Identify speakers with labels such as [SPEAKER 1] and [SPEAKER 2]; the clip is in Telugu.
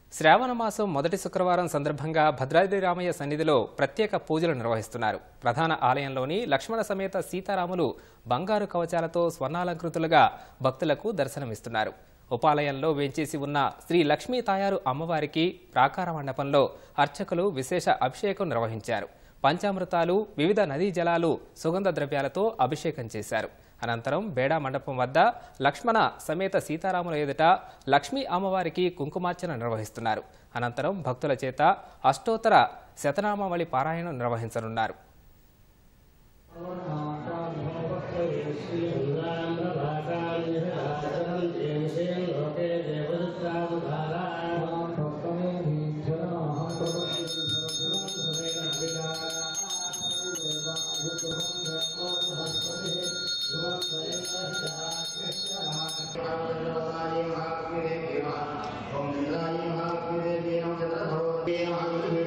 [SPEAKER 1] శ్రావణ మాసం మొదటి శుక్రవారం సందర్భంగా భద్రాద్రి రామయ్య సన్నిధిలో ప్రత్యేక పూజలు నిర్వహిస్తున్నారు ప్రధాన ఆలయంలోని లక్ష్మణ సమేత సీతారాములు బంగారు కవచాలతో స్వర్ణాలంకృతులుగా భక్తులకు దర్శనమిస్తున్నారు ఉపాలయంలో వేంచేసి ఉన్న శ్రీ లక్ష్మీ తాయారు అమ్మవారికి ప్రాకార మండపంలో అర్చకులు విశేష అభిషేకం నిర్వహించారు పంచామృతాలు వివిధ నదీ జలాలు సుగంధ ద్రవ్యాలతో అభిషేకం చేశారు అనంతరం బేడా మండపం వద్ద లక్ష్మణ సమేత సీతారాముల ఎదుట లక్ష్మీ అమ్మవారికి కుంకుమార్చన నిర్వహిస్తున్నారు అనంతరం భక్తుల చేత అష్టోత్తర శతనామావళి పారాయణం నిర్వహించనున్నారు
[SPEAKER 2] ఓం